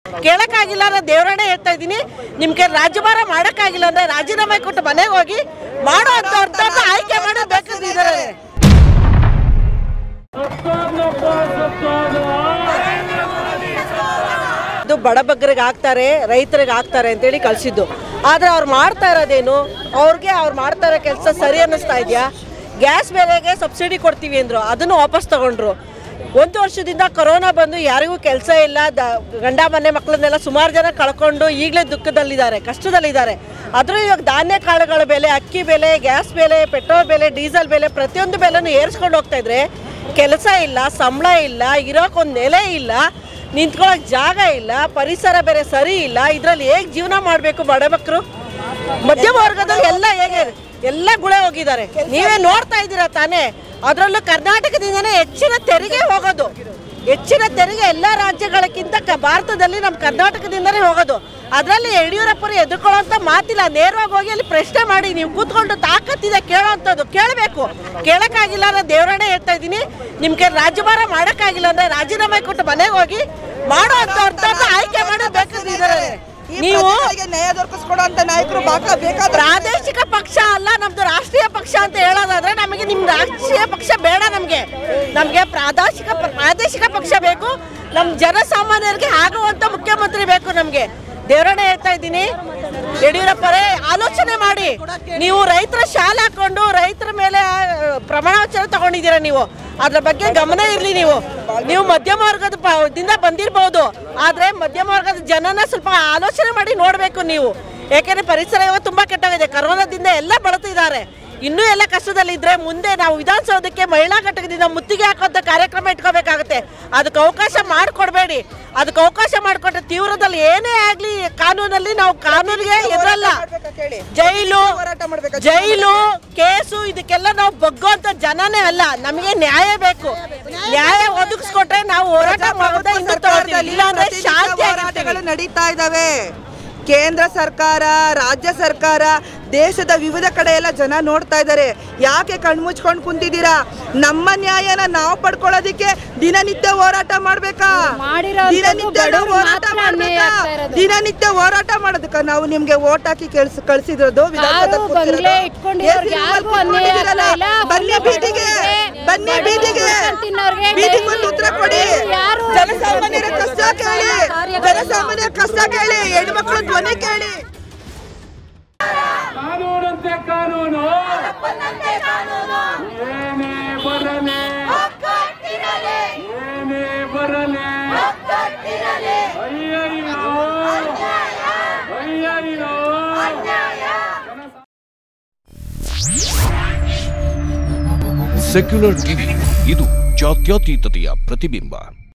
ಕೇಳಕ್ಕಾಗಿಲ್ಲ ಅನ್ನೋ ದೇವರನ್ನೇ ಹೇಳ್ತಾ ಇದ್ದೀನಿ ನಿಮ್ಗೆ ರಾಜ್ಯಭಾರ ಮಾಡಕ್ಕಾಗಿಲ್ಲ ಅಂದ್ರೆ ರಾಜೀನಾಮೆ ಕೊಟ್ಟು ಮನೆಗೆ ಹೋಗಿ ಮಾಡೋ ಅಂತ ಆಯ್ಕೆ ಮಾಡಿ ಬೇಕಾದ್ರೆ ಇದು ಬಡಬಗ್ಗರಿಗೆ ಹಾಕ್ತಾರೆ ರೈತರಿಗೆ ಹಾಕ್ತಾರೆ ಅಂತೇಳಿ ಕಳಿಸಿದ್ದು ಆದರೆ ಅವ್ರು ಮಾಡ್ತಾ ಇರೋದೇನು ಅವ್ರಿಗೆ ಅವ್ರು ಮಾಡ್ತಾ ಇರೋ ಕೆಲಸ ಸರಿ ಅನ್ನಿಸ್ತಾ ಇದೆಯಾ ಗ್ಯಾಸ್ ಬೆಲೆಗೆ ಸಬ್ಸಿಡಿ ಕೊಡ್ತೀವಿ ಅಂದರು ಅದನ್ನು ವಾಪಸ್ ತಗೊಂಡ್ರು ಒಂದು ವರ್ಷದಿಂದ ಕೊರೋನಾ ಬಂದು ಯಾರಿಗೂ ಕೆಲಸ ಇಲ್ಲ ದ ಗಂಡ ಮನೆ ಮಕ್ಕಳನ್ನೆಲ್ಲ ಸುಮಾರು ಜನ ಕಳ್ಕೊಂಡು ಈಗಲೇ ದುಃಖದಲ್ಲಿದ್ದಾರೆ ಕಷ್ಟದಲ್ಲಿದ್ದಾರೆ ಆದರೂ ಇವಾಗ ಧಾನ್ಯ ಕಾಳುಗಳ ಬೆಲೆ ಅಕ್ಕಿ ಬೆಲೆ ಗ್ಯಾಸ್ ಬೆಲೆ ಪೆಟ್ರೋಲ್ ಬೆಲೆ ಡೀಸೆಲ್ ಬೆಲೆ ಪ್ರತಿಯೊಂದು ಬೆಲೆನೂ ಏರಿಸ್ಕೊಂಡು ಹೋಗ್ತಾ ಇದ್ರೆ ಕೆಲಸ ಇಲ್ಲ ಸಂಬಳ ಇಲ್ಲ ಇರೋಕ್ಕೊಂದು ನೆಲೆ ಇಲ್ಲ ನಿಂತ್ಕೊಳ್ಳೋಕೆ ಜಾಗ ಇಲ್ಲ ಪರಿಸರ ಬೇರೆ ಸರಿ ಇಲ್ಲ ಇದರಲ್ಲಿ ಹೇಗೆ ಜೀವನ ಮಾಡಬೇಕು ಬಡಬಕ್ಕರು ಮಧ್ಯಮ ವರ್ಗದವ್ರು ಎಲ್ಲ ಹೇಗೆ ಎಲ್ಲ ಗುಳೆ ಹೋಗಿದ್ದಾರೆ ನೀವೇ ನೋಡ್ತಾ ಇದ್ದೀರಾ ತಾನೇ ಅದರಲ್ಲೂ ಕರ್ನಾಟಕದಿಂದನೇ ಹೆಚ್ಚಿನ ತೆರಿಗೆ ಹೋಗೋದು ಹೆಚ್ಚಿನ ತೆರಿಗೆ ಎಲ್ಲ ರಾಜ್ಯಗಳಕ್ಕಿಂತ ಕ- ಭಾರತದಲ್ಲಿ ನಮ್ಮ ಕರ್ನಾಟಕದಿಂದನೇ ಹೋಗೋದು ಅದರಲ್ಲಿ ಯಡಿಯೂರಪ್ಪರು ಎದುರ್ಕೊಳ್ಳೋಂಥ ಮಾತಿಲ್ಲ ನೇರವಾಗಿ ಹೋಗಿ ಅಲ್ಲಿ ಪ್ರಶ್ನೆ ಮಾಡಿ ನೀವು ಕೂತ್ಕೊಂಡು ತಾಕತ್ತಿದೆ ಕೇಳೋವಂಥದ್ದು ಕೇಳಬೇಕು ಕೇಳಕ್ಕಾಗಿಲ್ಲ ಅನ್ನೋ ದೇವರನ್ನೇ ಹೇಳ್ತಾ ಇದ್ದೀನಿ ನಿಮ್ಗೆ ರಾಜ್ಯಭಾರ ಮಾಡಕ್ಕಾಗಿಲ್ಲ ಅಂದ್ರೆ ರಾಜೀನಾಮೆ ಕೊಟ್ಟು ಮನೆಗೆ ಹೋಗಿ ಮಾಡೋ ಅಂತ ಆಯ್ಕೆ ಮಾಡಿ ಬೇಕಾದ್ರೆ ನೀವು ನ್ಯಾಯ ದೊರಕಿಸ್ಕೊಡುವಂತ ನಾಯಕರು ಬಾಕ ಬೇಕಾದ ಪ್ರಾದೇಶಿಕ ಪಕ್ಷ ಅಲ್ಲ ನಮ್ದು ರಾಷ್ಟ್ರೀಯ ಪಕ್ಷ ಅಂತ ಹೇಳೋದಾದ್ರೆ ನಮಗೆ ನಿಮ್ ರಾಷ್ಟ್ರೀಯ ಪಕ್ಷ ಬೇಡ ನಮಗೆ ನಮಗೆ ಪ್ರಾದೇಶಿಕ ಪ್ರಾದೇಶಿಕ ಪಕ್ಷ ಬೇಕು ನಮ್ಮ ಜನಸಾಮಾನ್ಯರಿಗೆ ಆಗುವಂತ ಮುಖ್ಯಮಂತ್ರಿ ಬೇಕು ನಮಗೆ ದೇವರನ್ನೇ ಹೇಳ್ತಾ ಇದ್ದೀನಿ ಯಡಿಯೂರಪ್ಪರೇ ಆಲೋಚನೆ ಮಾಡಿ ನೀವು ರೈತರ ಶಾಲೆ ಹಾಕೊಂಡು ರೈತರ ಮೇಲೆ ಆ, ಪ್ರಮಾಣ ವಚನ ತಗೊಂಡಿದ್ದೀರಾ ನೀವು ಅದ್ರ ಬಗ್ಗೆ ಗಮನ ಇರಲಿ ನೀವು ನೀವು ಮಧ್ಯಮ ವರ್ಗದ ಪ- ದಿಂದ ಬಂದಿರಬಹುದು ಆದ್ರೆ ಮಧ್ಯಮ ವರ್ಗದ ಜನನ ಸ್ವಲ್ಪ ಆಲೋಚನೆ ಮಾಡಿ ನೋಡಬೇಕು ನೀವು ಯಾಕೆಂದ್ರೆ ಪರಿಸರ ಇವತ್ತು ತುಂಬಾ ಕೆಟ್ಟೋಗಿದೆ ಕರೋನಾದಿಂದ ಎಲ್ಲ ಬಳತಿದ್ದಾರೆ ಇನ್ನೂ ಎಲ್ಲ ಕಷ್ಟದಲ್ಲಿದ್ರೆ ಮುಂದೆ ನಾವು ವಿಧಾನಸೌಧಕ್ಕೆ ಮಹಿಳಾ ಘಟಕದಿಂದ ಮುತ್ತಿಗೆ ಹಾಕೋಂಥ ಕಾರ್ಯಕ್ರಮ ಇಟ್ಕೋಬೇಕಾಗುತ್ತೆ ಅದಕ್ಕೆ ಅವಕಾಶ ಮಾಡಿಕೊಡ್ಬೇಡಿ ಅದಕ್ಕೆ ಅವಕಾಶ ಮಾಡಿಕೊಟ್ರೆ ತೀವ್ರದಲ್ಲಿ ಏನೇ ಆಗ್ಲಿ ಕಾನೂನಲ್ಲಿ ನಾವು ಕಾನೂನಿಗೆ ಎದುರಲ್ಲ ಕೇಳಿ ಜೈಲು ಹೋರಾಟ ಮಾಡ್ಬೇಕಾ? ಜೈಲು ಕೇಸು ಇದಕ್ಕೆಲ್ಲ ನಾವು ಬಗ್ಗುವಂತ ಜನನೇ ಅಲ್ಲ ನಮಗೆ ನ್ಯಾಯ ಬೇಕು ನ್ಯಾಯ ಒದಗಿಸ್ಕೊಟ್ರೆ ನಾವು ಹೋರಾಟ ಮಾಡೋದೇ ಹಿಂದೆ ತಗೊಳ್ತೀವಿ ಇಲ್ಲಾಂದ್ರೆ ಪ್ರತಿನಿತ್ಯ ಶಾಂತಿ ಹೋರಾಟಗಳು ನಡೀತಾ ಇದಾವೆ ಕೇಂದ್ರ ಸರ್ಕಾರ ರಾಜ್ಯ ಸರ್ಕಾರ ದೇಶದ ವಿವಿಧ ಕಡೆ ಎಲ್ಲ ಜನ ನೋಡ್ತಾ ಇದ್ದಾರೆ ಯಾಕೆ ಕಣ್ಮುಚ್ಕೊಂಡು ಕುಂತಿದ್ದೀರಾ ನಮ್ಮ ನ್ಯಾಯನ ನಾವು ಪಡ್ಕೊಳ್ಳೋದಿಕ್ಕೆ ದಿನನಿತ್ಯ ಹೋರಾಟ ಮಾಡ್ಬೇಕಾ ಮಾಡಿರೋಂಥದ್ದು ದಿನನಿತ್ಯ ನಾವು ಬಡವ್ರು ಹೋರಾಟ ಮಾತ್ರ ಅನ್ಯಾಯ ಮಾಡ್ಬೇಕಾ ಆಗ್ತಾ ಇರೋದು. ದಿನನಿತ್ಯ ಹೋರಾಟ ಮಾಡೋದಕ್ಕ ನಾವು ನಿಮ್ಗೆ ಓಟ್ ಹಾಕಿ ಕೆಲ್ಸ ಕಳ್ಸಿರೋದು ವಿಧಾನಸೌಧಕ್ಕೆ ಯಾರು ಕೂತಿರೋದು. ಬಂಗ್ಲೆ ಇಟ್ಕೊಂಡಿರೋರ್ಗೆ ಎಸ್ ಯಾರಿಗೂ ನಿಮ್ಮಲ್ಲಿ ಅನ್ಯಾಯ ಕೂತ್ಕೊಂಡಿದ್ದೀರಲ್ಲ, ಆಗ್ತಾ ಇಲ್ಲ. ಬನ್ನಿ ಬಂಗ್ಲೆ ಬೀದಿಗೆ ಬಡವ್ರಿಗೆ, ಬನ್ನಿ ಬಡವ್ರು ಬೀದಿಗೆ ಊಟ ತಿನ್ನೋರ್ಗೆ ಬೀದಿಗೆ ಡೈಲಿ ಬಂದು ಉತ್ತರ ಕೊಡಿ ಯಾರು ಜನಸಾಮಾನ್ಯರ ಕಷ್ಟ ಕೇಳಿ ಜನಸಾಮಾನ್ಯರ ಕಷ್ಟ ಕೇಳಿ ಹೆಣ್ಮಕ್ಳು ಧ್ವನಿ ಕೇಳಿ ಕಾನೂನಂತೆ ಕಾನೂನು ಏನೇ ಬರಲಿ ಏನೇ ಬರಲಿ ಅಯ್ಯಯ್ಯೋ ಅಯ್ಯಯ್ಯೋ ಸೆಕ್ಯುಲರ್ ಟಿವಿ ಇದು ಜಾತ್ಯತೀತತೆಯ ಪ್ರತಿಬಿಂಬ